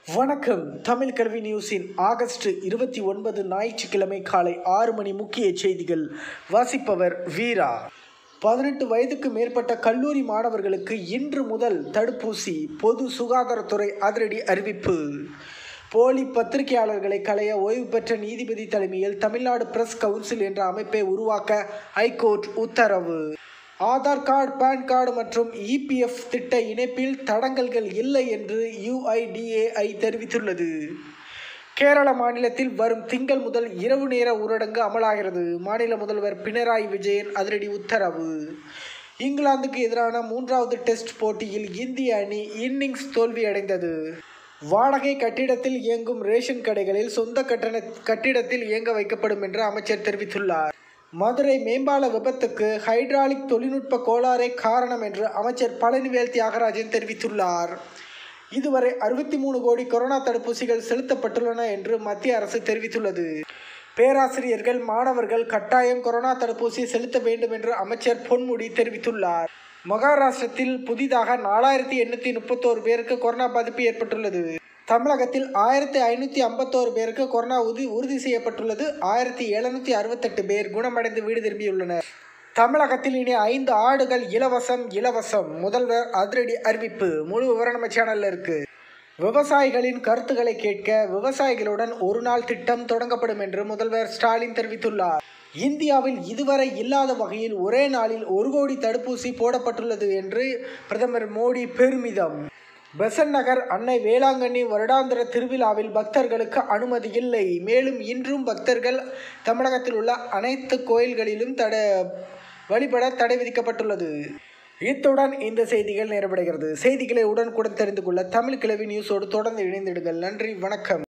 வணக்கம் தமிழ் கல்வி நியூஸின் ஆகஸ்ட் இருபத்தி ஒன்பது ஞாயிற்றுக்கிழமை காலை ஆறு மணி முக்கிய செய்திகள் வாசிப்பவர் வீரா பதினெட்டு வயதுக்கு மேற்பட்ட கல்லூரி மாணவர்களுக்கு இன்று முதல் தடுப்பூசி பொது சுகாதாரத்துறை அதிரடி அறிவிப்பு போலி பத்திரிகையாளர்களை களைய ஓய்வு பெற்ற நீதிபதி தலைமையில் தமிழ்நாடு பிரஸ் கவுன்சில் என்ற அமைப்பை உருவாக்க ஐகோர்ட் உத்தரவு ஆதார் கார்டு பேன் கார்டு மற்றும் இபிஎஃப் திட்ட இணைப்பில் தடங்கல்கள் இல்லை என்று யுஐடிஏஐ தெரிவித்துள்ளது கேரள மாநிலத்தில் வரும் திங்கள் முதல் இரவு நேர ஊரடங்கு அமலாகிறது மாநில முதல்வர் பினராயி விஜயன் அதிரடி உத்தரவு இங்கிலாந்துக்கு எதிரான மூன்றாவது டெஸ்ட் போட்டியில் இந்திய அணி இன்னிங்ஸ் தோல்வியடைந்தது வாடகை கட்டிடத்தில் இயங்கும் ரேஷன் கடைகளில் சொந்த கட்டண கட்டிடத்தில் இயங்க வைக்கப்படும் என்று அமைச்சர் தெரிவித்துள்ளார் மதுரை மேம்பால விபத்துக்கு ஹைட்ராலிக் தொழில்நுட்ப கோளாறே காரணம் என்று அமைச்சர் பழனிவேல் தியாகராஜன் தெரிவித்துள்ளார் இதுவரை அறுபத்தி மூணு கோடி கொரோனா தடுப்பூசிகள் செலுத்தப்பட்டுள்ளன என்று மத்திய அரசு தெரிவித்துள்ளது பேராசிரியர்கள் மாணவர்கள் கட்டாயம் கொரோனா தடுப்பூசி செலுத்த வேண்டும் என்று அமைச்சர் பொன்முடி தெரிவித்துள்ளார் மகாராஷ்டிரத்தில் புதிதாக நாலாயிரத்தி எண்ணூற்றி முப்பத்தோரு பேருக்கு கொரோனா பாதிப்பு ஏற்பட்டுள்ளது தமிழகத்தில் ஆயிரத்தி ஐநூற்றி ஐம்பத்தோரு பேருக்கு கொரோனா உறுதி உறுதி செய்யப்பட்டுள்ளது ஆயிரத்தி எழுநூற்றி அறுபத்தெட்டு பேர் குணமடைந்து வீடு திரும்பியுள்ளனர் தமிழகத்தில் இனி ஐந்து ஆடுகள் இலவசம் இலவசம் முதல்வர் அதிரடி அறிவிப்பு முழு விவரம் நம்ம சேனல்ல இருக்கு விவசாயிகளின் கருத்துக்களை கேட்க விவசாயிகளுடன் ஒரு நாள் திட்டம் தொடங்கப்படும் என்று முதல்வர் ஸ்டாலின் தெரிவித்துள்ளார் இந்தியாவில் இதுவரை இல்லாத வகையில் ஒரே நாளில் ஒரு கோடி தடுப்பூசி போடப்பட்டுள்ளது என்று பிரதமர் மோடி பெருமிதம் பெசன் நகர் அன்னை வேளாங்கண்ணி வருடாந்திர திருவிழாவில் பக்தர்களுக்கு அனுமதி இல்லை மேலும் இன்றும் பக்தர்கள் தமிழகத்தில் உள்ள அனைத்து கோயில்களிலும் தட வழிபட தடை விதிக்கப்பட்டுள்ளது இத்துடன் இந்த செய்திகள் நிறைவடைகிறது செய்திகளை உடனுக்குடன் தெரிந்து கொள்ள தமிழ் கிழவி நியூஸோடு தொடர்ந்து இணைந்திடுங்கள் நன்றி வணக்கம்